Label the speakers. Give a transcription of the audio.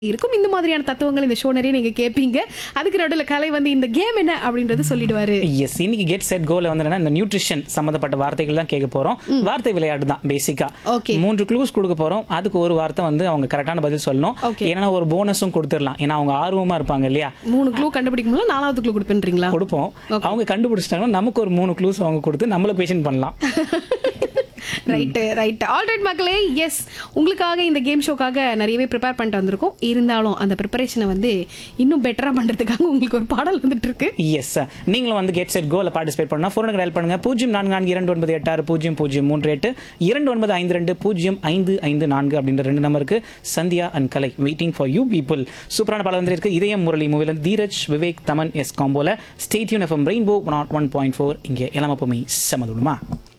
Speaker 1: இருக்கும் இந்த மாதிரியான தத்துவங்கள் இந்த ஷோ நிறைய நீங்க கேட்பீங்க அதுக்கு நடுவில் கலை வந்து இந்த கேம் என்ன அப்படின்றது சொல்லிடுவாரு
Speaker 2: எஸ் இன்னைக்கு கெட் செட் கோல வந்து என்னன்னா இந்த நியூட்ரிஷன் சம்பந்தப்பட்ட வார்த்தைகள் தான் கேட்க போறோம் வார்த்தை விளையாட்டு தான் பேசிக்கா
Speaker 1: Okay.
Speaker 2: மூன்று க்ளூஸ் கொடுக்க போறோம் அதுக்கு ஒரு வார்த்தை வந்து அவங்க கரெக்டான பதில் சொல்லணும்
Speaker 1: Okay.
Speaker 2: ஏன்னா ஒரு போனஸும் கொடுத்துடலாம் ஏன்னா அவங்க ஆர்வமா இருப்பாங்க இல்லையா
Speaker 1: மூணு க்ளூ கண்டுபிடிக்கும்போது நாலாவது க்ளூ கொடுப்பேன்றீங்களா
Speaker 2: கொடுப்போம் அவங்க கண்டுபிடிச்சிட்டாங்கன்னா நமக்கு ஒரு மூணு க்ளூஸ் அவங்க கொடுத்து நம்மள கொஷின் பண்ணலாம்
Speaker 1: ரைட்டு ரைட் ஆல்ரைட் மக்களே எஸ் உங்களுக்காக இந்த கேம் ஷோக்காக நிறையவே ப்ரிப்பேர் பண்ணிட்டு வந்திருக்கோம் இருந்தாலும் அந்த ப்ரிப்பரேஷனை வந்து இன்னும் பெட்டரா பண்றதுக்காக உங்களுக்கு ஒரு பாடல் வந்துட்டு இருக்கு
Speaker 2: எஸ் நீங்களும் வந்து கெட் செட் கோல பார்ட்டிசிபேட் பண்ணா ஃபோனுக்கு டயல் பண்ணுங்க பூஜ்ஜியம் நான்கு நான்கு இரண்டு ஒன்பது எட்டு ஆறு பூஜ்ஜியம் பூஜ்ஜியம் மூன்று எட்டு இரண்டு ஒன்பது ஐந்து ரெண்டு பூஜ்ஜியம் ஐந்து ஐந்து நான்கு அப்படின்ற ரெண்டு நம்பருக்கு Sandhya and Kalai waiting for you people சூப்பரான பாடல் வந்திருக்கு இதயம் முரளி மூவில தீரஜ் விவேக் தமன் எஸ் காம்போல stay tuned FM rainbow nought one point four இங்கே எல்லாமே எப்பவுமே சமதுடுமா